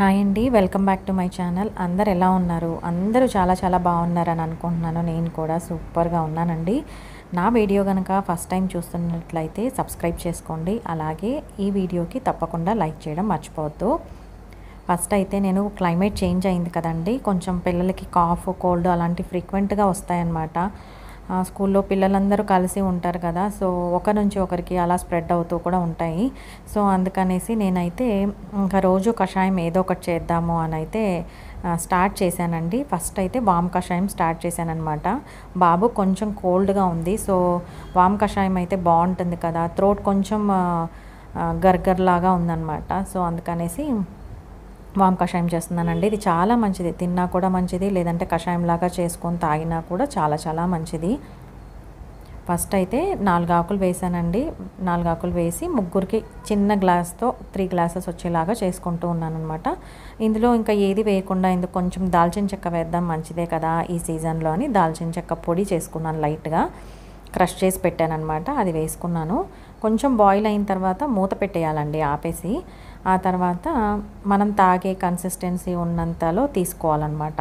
hi అండి welcome back to my channel అందరు ఎలా ఉన్నారు అందరూ చాలా చాలా బాగున్నారని అనుకుంటున్నాను నేను కూడా సూపర్గా ఉన్నానండి నా వీడియో కనుక ఫస్ట్ టైం చూస్తున్నట్లయితే సబ్స్క్రైబ్ చేసుకోండి అలాగే ఈ వీడియోకి తప్పకుండా లైక్ చేయడం మర్చిపోవద్దు ఫస్ట్ అయితే నేను క్లైమేట్ చేంజ్ అయింది కదండి కొంచెం పిల్లలకి కాఫ్ కోల్డ్ అలాంటి ఫ్రీక్వెంట్గా వస్తాయన్నమాట ఆ, స్కూల్లో పిల్లలందరూ కలిసి ఉంటారు కదా సో ఒకరి నుంచి ఒకరికి అలా స్ప్రెడ్ అవుతూ కూడా ఉంటాయి సో అందుకనేసి నేనైతే ఇంకా రోజు కషాయం ఏదో ఒకటి చేద్దాము అని అయితే ఆ, స్టార్ట్ చేశానండి ఫస్ట్ అయితే వామ్ కషాయం స్టార్ట్ చేశానమాట బాబు కొంచెం కోల్డ్గా ఉంది సో వామ్ కషాయం అయితే బాగుంటుంది కదా థ్రోట్ కొంచెం ఆ, ఆ, గర్గర్లాగా ఉందన్నమాట సో అందుకనేసి వామ్ కషాయం చేస్తున్నానండి ఇది చాలా మంచిది తిన్నా కూడా మంచిది లేదంటే కషాయం లాగా చేసుకొని తాగినా కూడా చాలా చాలా మంచిది ఫస్ట్ అయితే నాలుగు ఆకులు వేసానండి నాలుగు ఆకులు వేసి ముగ్గురికి చిన్న గ్లాస్తో త్రీ గ్లాసెస్ వచ్చేలాగా చేసుకుంటూ ఉన్నాను అనమాట ఇందులో ఇంకా ఏది వేయకుండా ఇందులో కొంచెం దాల్చిన చెక్క వేద్దాం మంచిదే కదా ఈ సీజన్లో అని దాల్చిన చెక్క పొడి చేసుకున్నాను లైట్గా క్రష్ చేసి పెట్టాను అనమాట అది వేసుకున్నాను కొంచెం బాయిల్ అయిన తర్వాత మూత పెట్టేయాలండి ఆపేసి ఆ తర్వాత మనం తాగే కన్సిస్టెన్సీ ఉన్నంతలో తీసుకోవాలన్నమాట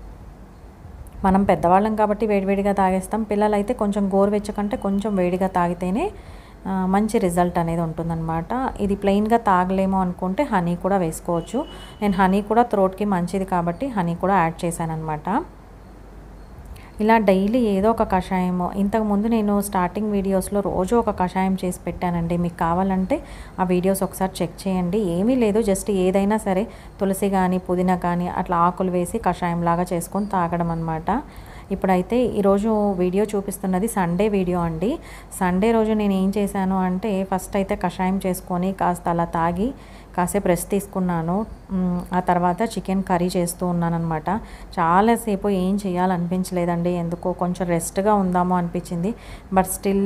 మనం పెద్దవాళ్ళం కాబట్టి వేడివేడిగా తాగేస్తాం పిల్లలైతే కొంచెం గోరువెచ్చకంటే కొంచెం వేడిగా తాగితేనే ఆ, మంచి రిజల్ట్ అనేది ఉంటుందన్నమాట ఇది ప్లెయిన్గా తాగలేము అనుకుంటే హనీ కూడా వేసుకోవచ్చు నేను హనీ కూడా థ్రోట్కి మంచిది కాబట్టి హనీ కూడా యాడ్ చేశాను అనమాట ఇలా డైలీ ఏదో ఒక కషాయము ఇంతకుముందు నేను స్టార్టింగ్ వీడియోస్లో రోజు ఒక కషాయం చేసి పెట్టానండి మీకు కావాలంటే ఆ వీడియోస్ ఒకసారి చెక్ చేయండి ఏమీ లేదు జస్ట్ ఏదైనా సరే తులసి కానీ పుదీనా కానీ అట్లా ఆకులు వేసి కషాయం లాగా చేసుకొని తాగడం అనమాట ఇప్పుడైతే ఈరోజు వీడియో చూపిస్తున్నది సండే వీడియో అండి సండే రోజు నేను ఏం చేశాను అంటే ఫస్ట్ అయితే కషాయం చేసుకొని కాస్త అలా తాగి కాసేపు రెస్ట్ తీసుకున్నాను మ్, ఆ తర్వాత చికెన్ కర్రీ చేస్తూ ఉన్నాను అనమాట చాలాసేపు ఏం చేయాలనిపించలేదండి ఎందుకో కొంచెం రెస్ట్గా ఉందామో అనిపించింది బట్ స్టిల్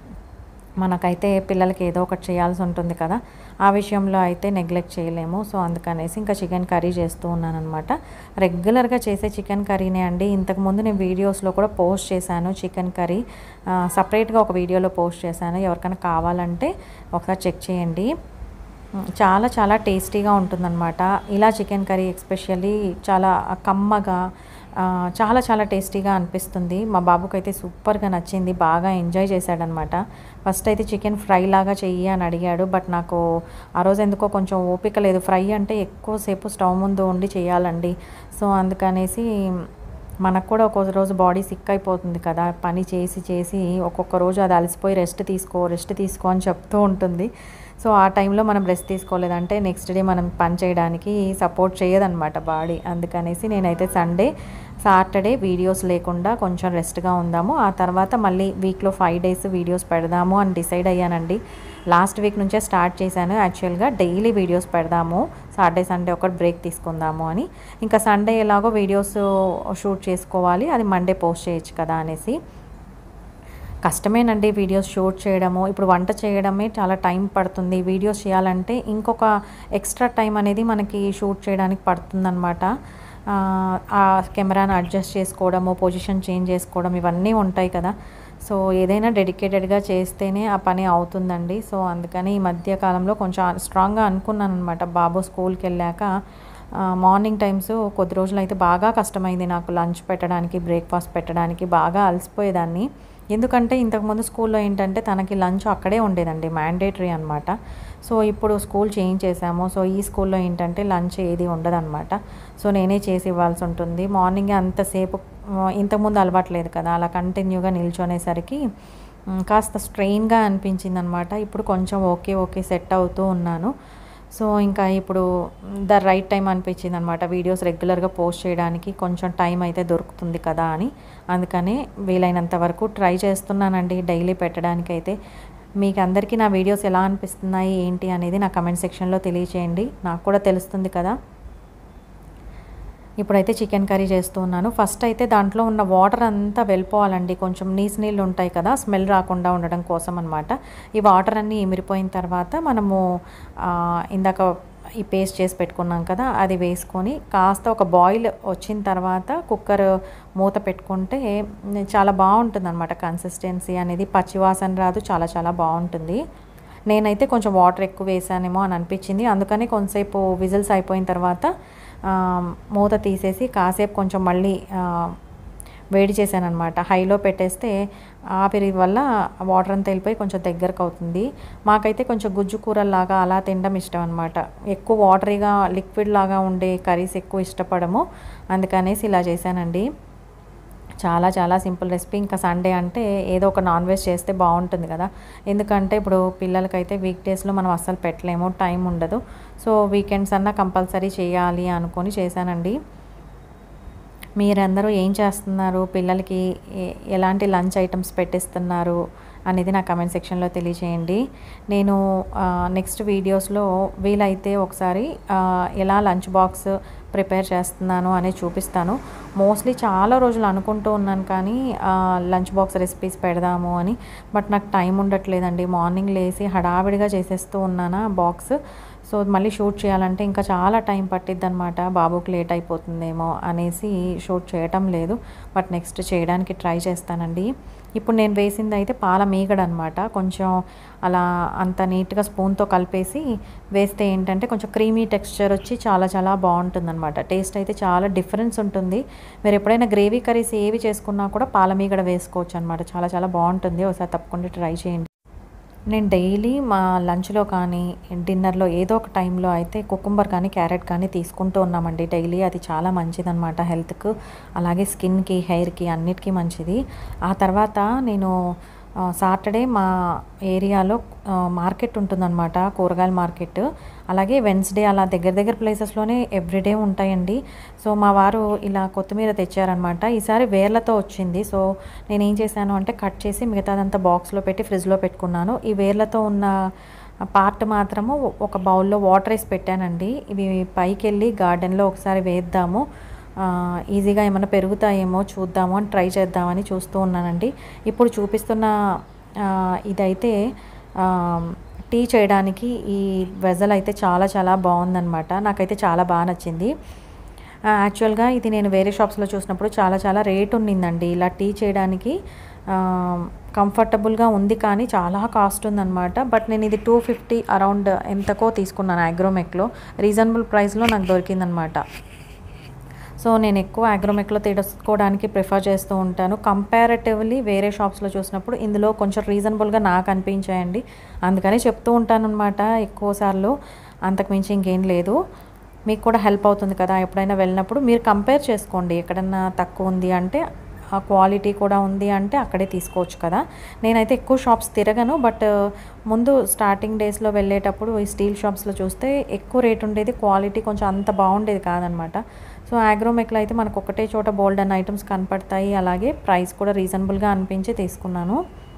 మనకైతే పిల్లలకి ఏదో ఒకటి చేయాల్సి ఉంటుంది కదా ఆ విషయంలో అయితే నెగ్లెక్ట్ చేయలేము సో అందుకనేసి ఇంకా చికెన్ కర్రీ చేస్తూ ఉన్నాను అనమాట రెగ్యులర్గా చేసే చికెన్ కర్రీనే అండి ఇంతకుముందు నేను వీడియోస్లో కూడా పోస్ట్ చేశాను చికెన్ కర్రీ సపరేట్గా ఒక వీడియోలో పోస్ట్ చేశాను ఎవరికైనా కావాలంటే ఒకసారి చెక్ చేయండి చాలా చాలా టేస్టీగా ఉంటుందన్నమాట ఇలా చికెన్ కర్రీ ఎస్పెషల్లీ చాలా కమ్మగా ఆ, చాలా చాలా టేస్టీగా అనిపిస్తుంది మా బాబుకి అయితే సూపర్గా నచ్చింది బాగా ఎంజాయ్ చేశాడనమాట ఫస్ట్ అయితే చికెన్ ఫ్రై లాగా చెయ్యి అని అడిగాడు బట్ నాకు ఆ రోజు ఎందుకో కొంచెం ఓపిక లేదు ఫ్రై అంటే ఎక్కువసేపు స్టవ్ ముందు ఉండి చేయాలండి సో అందుకనేసి మనకు కూడా ఒక్కొక్క రోజు బాడీ సిక్ అయిపోతుంది కదా పని చేసి చేసి ఒక్కొక్క రోజు అది అలసిపోయి రెస్ట్ తీసుకో రెస్ట్ తీసుకో అని చెప్తూ ఉంటుంది సో ఆ టైంలో మనం రెస్ట్ తీసుకోలేదంటే నెక్స్ట్ డే మనం పని చేయడానికి సపోర్ట్ చేయదన్నమాట బాడీ అందుకనేసి నేనైతే సండే సాటర్డే వీడియోస్ లేకుండా కొంచెం రెస్ట్గా ఉందాము ఆ తర్వాత మళ్ళీ వీక్లో ఫైవ్ డేస్ వీడియోస్ పెడదాము అని డిసైడ్ అయ్యానండి లాస్ట్ వీక్ నుంచే స్టార్ట్ చేశాను యాక్చువల్గా డైలీ వీడియోస్ పెడదాము సాటర్డే సండే ఒకటి బ్రేక్ తీసుకుందాము అని ఇంకా సండే ఎలాగో వీడియోస్ షూట్ చేసుకోవాలి అది మండే పోస్ట్ చేయొచ్చు కదా అనేసి కష్టమేనండి వీడియోస్ షూట్ చేయడము ఇప్పుడు వంట చేయడమే చాలా టైం పడుతుంది వీడియోస్ చేయాలంటే ఇంకొక ఎక్స్ట్రా టైం అనేది మనకి షూట్ చేయడానికి పడుతుందన్నమాట ఆ, ఆ కెమెరాను అడ్జస్ట్ చేసుకోవడము పొజిషన్ చేంజ్ చేసుకోవడం ఇవన్నీ ఉంటాయి కదా సో ఏదైనా డెడికేటెడ్గా చేస్తేనే ఆ పని అవుతుందండి సో అందుకని ఈ మధ్య కాలంలో కొంచెం స్ట్రాంగ్గా అనుకున్నాను అనమాట బాబు స్కూల్కి వెళ్ళాక ఆ, మార్నింగ్ టైమ్స్ కొద్ది రోజులు అయితే బాగా కష్టమైంది నాకు లంచ్ పెట్టడానికి బ్రేక్ఫాస్ట్ పెట్టడానికి బాగా అలసిపోయేదాన్ని ఎందుకంటే ఇంతకుముందు స్కూల్లో ఏంటంటే తనకి లంచ్ అక్కడే ఉండేదండి మ్యాండేటరీ అనమాట సో ఇప్పుడు స్కూల్ చేంజ్ చేసాము సో ఈ స్కూల్లో ఏంటంటే లంచ్ ఏది ఉండదన్నమాట సో నేనే చేసి ఇవ్వాల్సి ఉంటుంది మార్నింగ్ అంతసేపు ఆ, ఇంతకుముందు అలవాట్లేదు కదా అలా కంటిన్యూగా నిల్చొనేసరికి మ్, కాస్త స్ట్రెయిన్గా అనిపించింది అనమాట ఇప్పుడు కొంచెం ఓకే ఓకే సెట్ అవుతూ ఉన్నాను సో ఇంకా ఇప్పుడు ద రైట్ టైం అనిపించింది అనమాట వీడియోస్ రెగ్యులర్గా పోస్ట్ చేయడానికి కొంచెం టైం అయితే దొరుకుతుంది కదా అని అందుకనే వీలైనంత వరకు ట్రై చేస్తున్నానండి డైలీ పెట్టడానికి అయితే మీకు అందరికీ నా వీడియోస్ ఎలా అనిపిస్తున్నాయి ఏంటి అనేది నా కమెంట్ సెక్షన్లో తెలియచేయండి నాకు కూడా తెలుస్తుంది కదా ఇప్పుడైతే చికెన్ కర్రీ చేస్తూ ఉన్నాను ఫస్ట్ అయితే దాంట్లో ఉన్న వాటర్ అంతా వెళ్ళిపోవాలండి కొంచెం నీసు నీళ్ళు ఉంటాయి కదా స్మెల్ రాకుండా ఉండడం కోసం అనమాట ఈ వాటర్ అన్నీ ఎమిరిపోయిన తర్వాత మనము ఆ, ఇందాక ఈ పేస్ట్ చేసి పెట్టుకున్నాం కదా అది వేసుకొని కాస్త ఒక బాయిల్ వచ్చిన తర్వాత కుక్కర్ మూత పెట్టుకుంటే చాలా బాగుంటుంది అనమాట కన్సిస్టెన్సీ అనేది పచ్చివాసన రాదు చాలా చాలా బాగుంటుంది నేనైతే కొంచెం వాటర్ ఎక్కువ వేసానేమో అని అనిపించింది అందుకని కొంతసేపు విజిల్స్ అయిపోయిన తర్వాత ఆ, మూత తీసేసి కాసేపు కొంచెం మళ్ళీ ఆ, వేడి చేశాను అనమాట హైలో పెట్టేస్తే ఆవిరి వల్ల వాటర్ అంతా వెళ్ళిపోయి కొంచెం దగ్గరకు అవుతుంది మాకైతే కొంచెం గుజ్జు కూరల్లాగా అలా తినడం ఇష్టం అనమాట ఎక్కువ వాటరీగా లిక్విడ్ లాగా ఉండే కర్రీస్ ఎక్కువ ఇష్టపడము అందుకనేసి ఇలా చేశానండి చాలా చాలా సింపుల్ రెసిపీ ఇంకా సండే అంటే ఏదో ఒక నాన్ వెజ్ చేస్తే బాగుంటుంది కదా ఎందుకంటే ఇప్పుడు పిల్లలకైతే వీక్ డేస్లో మనం అస్సలు పెట్టలేము టైం ఉండదు సో వీకెండ్స్ అన్నా కంపల్సరీ చేయాలి అనుకొని చేశానండి మీరందరూ ఏం చేస్తున్నారు పిల్లలకి ఏ- ఎలాంటి లంచ్ ఐటమ్స్ పెట్టిస్తున్నారు అనేది నా కమెంట్ సెక్షన్లో తెలియచేయండి నేను నెక్స్ట్ వీడియోస్లో వీలైతే ఒకసారి ఆ, ఎలా లంచ్ బాక్స్ ప్రిపేర్ చేస్తున్నాను అనేది చూపిస్తాను మోస్ట్లీ చాలా రోజులు అనుకుంటూ ఉన్నాను కానీ లంచ్ బాక్స్ రెసిపీస్ పెడదాము అని బట్ నాకు టైం ఉండట్లేదండి మార్నింగ్ లేసి హడావిడిగా చేసేస్తూ ఉన్నానా బాక్స్ సో మళ్ళీ షూట్ చేయాలంటే ఇంకా చాలా టైం పట్టిద్ది అనమాట బాబుకి లేట్ అయిపోతుందేమో అనేసి షూట్ చేయటం లేదు బట్ నెక్స్ట్ చేయడానికి ట్రై చేస్తానండి ఇప్పుడు నేను వేసింది అయితే పాల మీగడ అనమాట కొంచెం అలా అంత నీట్గా స్పూన్తో కలిపేసి వేస్తే ఏంటంటే కొంచెం క్రీమీ టెక్స్చర్ వచ్చి చాలా చాలా బాగుంటుంది అనమాట టేస్ట్ అయితే చాలా డిఫరెన్స్ ఉంటుంది మీరు ఎప్పుడైనా గ్రేవీ కర్రీస్ ఏవి చేసుకున్నా కూడా పాల మీగడ వేసుకోవచ్చు అనమాట చాలా చాలా బాగుంటుంది ఒకసారి తప్పకుండా ట్రై చేయండి నేను డైలీ మా లంచ్లో కానీ డిన్నర్లో ఏదో ఒక టైంలో అయితే కుకుంబర్ కానీ క్యారెట్ కానీ తీసుకుంటూ ఉన్నామండి డైలీ అది చాలా మంచిదన్నమాట హెల్త్కు అలాగే స్కిన్కి హెయిర్కి అన్నిటికీ మంచిది ఆ తర్వాత నేను ఆ, సాటర్డే మా ఏరియాలో ఆ, మార్కెట్ ఉంటుందన్నమాట కూరగాయల మార్కెట్ అలాగే వెన్స్డే అలా దగ్గర దగ్గర ప్లేసెస్లోనే ఎవ్రీడే ఉంటాయండి సో మా వారు ఇలా కొత్తిమీర తెచ్చారనమాట ఈసారి వేర్లతో వచ్చింది సో నేను ఏం చేశాను అంటే కట్ చేసి మిగతాదంతా బాక్స్లో పెట్టి ఫ్రిడ్జ్లో పెట్టుకున్నాను ఈ వేర్లతో ఉన్న పార్ట్ మాత్రము ఒక బౌల్లో వాటర్ వేసి పెట్టానండి ఇవి పైకి వెళ్ళి గార్డెన్లో ఒకసారి వేద్దాము ఆ, ఈజీగా ఏమైనా పెరుగుతాయేమో చూద్దాము అని ట్రై చేద్దామని చూస్తూ ఉన్నానండి ఇప్పుడు చూపిస్తున్న ఆ, ఇదైతే ఆ, టీ చేయడానికి ఈ వెజల్ అయితే చాలా చాలా బాగుందన్నమాట నాకైతే చాలా బాగా నచ్చింది ఆ, యాక్చువల్గా ఇది నేను వేరే షాప్స్లో చూసినప్పుడు చాలా చాలా రేట్ ఉన్నిందండి ఇలా టీ చేయడానికి ఆ, కంఫర్టబుల్గా ఉంది కానీ చాలా కాస్ట్ ఉందన్నమాట బట్ నేను ఇది టూ ఫిఫ్టీ అరౌండ్ ఎంతకో తీసుకున్నాను అగ్రోమెక్లో రీజనబుల్ ప్రైస్లో నాకు దొరికిందనమాట సో నేను ఎక్కువ అగ్రోమెక్లో తీసుకోవడానికి ప్రిఫర్ చేస్తూ ఉంటాను కంపారిటివ్లీ వేరే షాప్స్లో చూసినప్పుడు ఇందులో కొంచెం రీజనబుల్గా నాకు అనిపించాయండి అందుకని చెప్తూ ఉంటాను అనమాట ఎక్కువసార్లు అంతకుమించి ఇంకేం లేదు మీకు కూడా హెల్ప్ అవుతుంది కదా ఎప్పుడైనా వెళ్ళినప్పుడు మీరు కంపేర్ చేసుకోండి ఎక్కడన్నా తక్కువ ఉంది అంటే ఆ క్వాలిటీ కూడా ఉంది అంటే అక్కడే తీసుకోవచ్చు కదా నేనైతే ఎక్కువ షాప్స్ తిరగను బట్ ముందు స్టార్టింగ్ డేస్లో వెళ్ళేటప్పుడు ఈ స్టీల్ షాప్స్లో చూస్తే ఎక్కువ రేట్ ఉండేది క్వాలిటీ కొంచెం అంత బాగుండేది కాదనమాట సో ఆగ్రోమెక్లో అయితే మనకు ఒకటే చోట బోల్డ్ అన్న ఐటమ్స్ కనపడతాయి అలాగే ప్రైస్ కూడా రీజనబుల్గా అనిపించి తీసుకున్నాను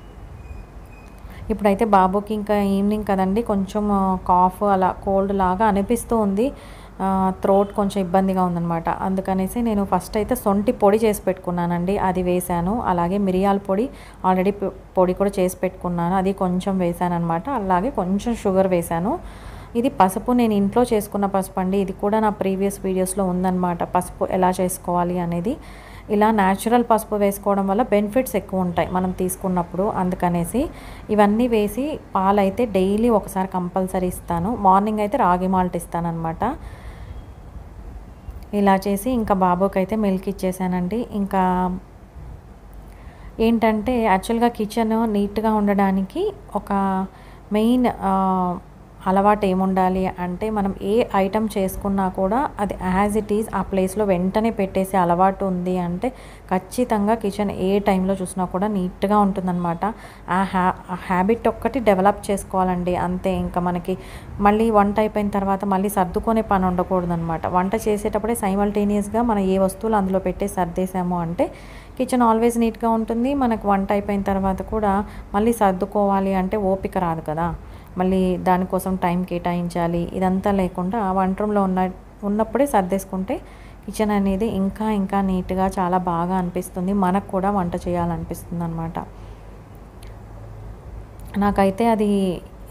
ఇప్పుడైతే బాబుకి ఇంకా ఈవినింగ్ కదండి కొంచెం కాఫ్ అలా కోల్డ్ లాగా అనిపిస్తూ ఉంది థ్రోట్ కొంచెం ఇబ్బందిగా ఉందన్నమాట అందుకనేసి నేను ఫస్ట్ అయితే సొంటి పొడి చేసి పెట్టుకున్నానండి అది వేశాను అలాగే మిరియాల పొడి ఆల్రెడీ పొ- పొడి కూడా చేసి పెట్టుకున్నాను అది కొంచెం వేశాను అనమాట అలాగే కొంచెం షుగర్ వేశాను ఇది పసుపు నేను ఇంట్లో చేసుకున్న పసుపు అండి ఇది కూడా నా ప్రీవియస్ వీడియోస్లో ఉందన్నమాట పసుపు ఎలా చేసుకోవాలి అనేది ఇలా న్యాచురల్ పసుపు వేసుకోవడం వల్ల బెనిఫిట్స్ ఎక్కువ ఉంటాయి మనం తీసుకున్నప్పుడు అందుకనేసి ఇవన్నీ వేసి పాలైతే డైలీ ఒకసారి కంపల్సరీ ఇస్తాను మార్నింగ్ అయితే రాగి మాల్ట్ ఇస్తానన్నమాట ఇలా చేసి ఇంకా బాబుకి అయితే మిల్క్ ఇచ్చేసానండి ఇంకా ఏంటంటే యాక్చువల్గా కిచెన్ నీట్గా ఉండడానికి ఒక మెయిన్ అలవాటు ఏముండాలి అంటే మనం ఏ ఐటమ్ చేసుకున్నా కూడా అది యాజ్ ఇట్ ఈజ్ ఆ ప్లేస్లో వెంటనే పెట్టేసే అలవాటు ఉంది అంటే ఖచ్చితంగా కిచెన్ ఏ టైంలో చూసినా కూడా నీట్గా ఉంటుందన్నమాట ఆ హ్యా ఆ హ్యాబిట్ ఒక్కటి డెవలప్ చేసుకోవాలండి అంతే ఇంకా మనకి మళ్ళీ వంట అయిపోయిన తర్వాత మళ్ళీ సర్దుకునే పని ఉండకూడదు అనమాట వంట చేసేటప్పుడే సైమల్టేనియస్గా మనం ఏ వస్తువులు అందులో పెట్టి సర్దేశాము అంటే కిచెన్ ఆల్వేస్ నీట్గా ఉంటుంది మనకు వంట అయిపోయిన తర్వాత కూడా మళ్ళీ సర్దుకోవాలి అంటే ఓపిక రాదు కదా మళ్ళీ దానికోసం టైం కేటాయించాలి ఇదంతా లేకుండా వంట రూమ్లో ఉన్న ఉన్నప్పుడే సర్దేసుకుంటే కిచెన్ అనేది ఇంకా ఇంకా నీట్గా చాలా బాగా అనిపిస్తుంది మనకు కూడా వంట చేయాలనిపిస్తుంది అనమాట నాకైతే అది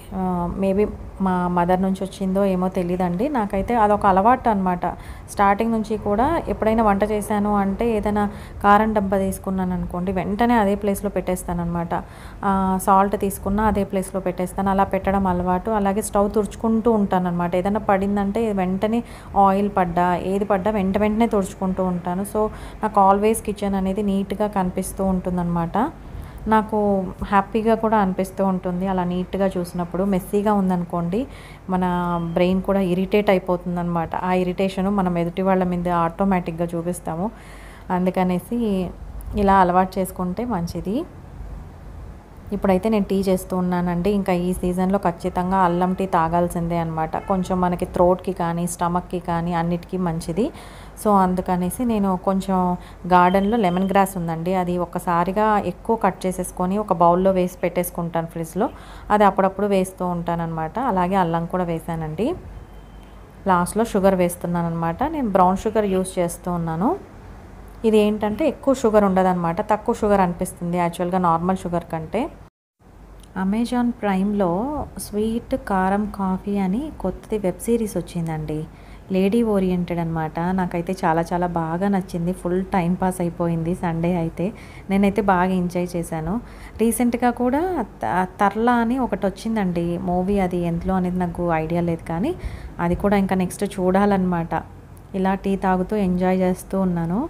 మేబీ మా మదర్ నుంచి వచ్చిందో ఏమో తెలియదండి నాకైతే అదొక అలవాటు అనమాట స్టార్టింగ్ నుంచి కూడా ఎప్పుడైనా వంట చేశాను అంటే ఏదైనా కారం డబ్బా తీసుకున్నాను అనుకోండి వెంటనే అదే ప్లేస్లో పెట్టేస్తాను అనమాట సాల్ట్ తీసుకున్నా అదే ప్లేస్లో పెట్టేస్తాను అలా పెట్టడం అలవాటు అలాగే స్టవ్ తుడుచుకుంటూ ఉంటాను అనమాట ఏదైనా పడిందంటే వెంటనే ఆయిల్ పడ్డా ఏది పడ్డా వెంట వెంటనే తుడుచుకుంటూ ఉంటాను సో నాకు ఆల్వేస్ కిచెన్ అనేది నీట్గా కనిపిస్తూ ఉంటుందన్నమాట నాకు హ్యాపీగా కూడా అనిపిస్తూ ఉంటుంది అలా నీట్గా చూసినప్పుడు మెస్సీగా ఉందనుకోండి మన బ్రెయిన్ కూడా ఇరిటేట్ అయిపోతుంది అనమాట ఆ ఇరిటేషను మనం ఎదుటి వాళ్ళ మీద ఆటోమేటిక్గా చూపిస్తాము అందుకనేసి ఇలా అలవాటు చేసుకుంటే మంచిది ఇప్పుడైతే నేను టీ చేస్తూ ఉన్నానండి ఇంకా ఈ సీజన్లో ఖచ్చితంగా అల్లం టీ తాగాల్సిందే అనమాట కొంచెం మనకి థ్రోట్కి కానీ స్టమక్కి కానీ అన్నిటికీ మంచిది సో అందుకనేసి నేను కొంచెం గార్డెన్లో లెమన్ గ్రాస్ ఉందండి అది ఒక్కసారిగా ఎక్కువ కట్ చేసేసుకొని ఒక బౌల్లో వేసి పెట్టేసుకుంటాను ఫ్రిడ్జ్లో అది అప్పుడప్పుడు వేస్తూ ఉంటాను అనమాట అలాగే అల్లం కూడా వేసానండి లాస్ట్లో షుగర్ వేస్తున్నాను అనమాట నేను బ్రౌన్ షుగర్ యూస్ చేస్తూ ఉన్నాను ఇది ఏంటంటే ఎక్కువ షుగర్ ఉండదన్నమాట తక్కువ షుగర్ అనిపిస్తుంది యాక్చువల్గా నార్మల్ షుగర్ కంటే అమెజాన్ ప్రైమ్లో స్వీట్ కారం కాఫీ అని కొత్తది వెబ్ సిరీస్ వచ్చిందండి లేడీ ఓరియంటెడ్ అనమాట నాకైతే చాలా చాలా బాగా నచ్చింది ఫుల్ టైం పాస్ అయిపోయింది సండే అయితే నేనైతే బాగా ఎంజాయ్ చేశాను రీసెంట్గా కూడా త- తర్లా అని ఒకటి వచ్చిందండి మూవీ అది ఎందులో అనేది నాకు ఐడియా లేదు కానీ అది కూడా ఇంకా నెక్స్ట్ చూడాలన్నమాట ఇలా టీ తాగుతూ ఎంజాయ్ చేస్తూ ఉన్నాను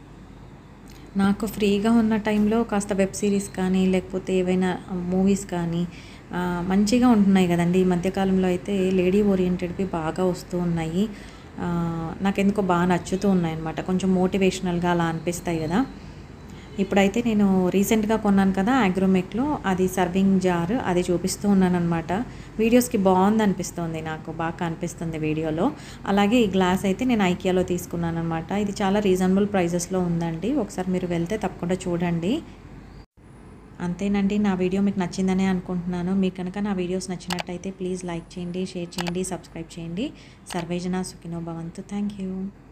నాకు ఫ్రీగా ఉన్న టైంలో కాస్త వెబ్ సిరీస్ కానీ లేకపోతే ఏవైనా మూవీస్ కానీ ఆ, మంచిగా ఉంటున్నాయి కదండి ఈ మధ్యకాలంలో అయితే లేడీ ఓరియంటెడ్వి బాగా వస్తూ ఉన్నాయి ఆ, నాకెందుకో బాగా నచ్చుతూ ఉన్నాయి అనమాట కొంచెం మోటివేషనల్గా అలా అనిపిస్తాయి కదా ఇప్పుడైతే నేను రీసెంట్గా కొన్నాను కదా అగ్రోమెక్లో అది సర్వింగ్ జార్ అది చూపిస్తూ ఉన్నాను అనమాట వీడియోస్కి బాగుంది అనిపిస్తుంది నాకు బాగా కనిపిస్తుంది వీడియోలో అలాగే ఈ గ్లాస్ అయితే నేను ఐకియాలో తీసుకున్నాను అనమాట ఇది చాలా రీజనబుల్ ప్రైజెస్లో ఉందండి ఒకసారి మీరు వెళ్తే తప్పకుండా చూడండి అంతేనండి నా వీడియో మీకు నచ్చిందనే అనుకుంటున్నాను మీకు కనుక నా వీడియోస్ నచ్చినట్టయితే ప్లీజ్ లైక్ చేయండి షేర్ చేయండి సబ్స్క్రైబ్ చేయండి సర్వేజన సుఖినో భవంతు థ్యాంక్ యూ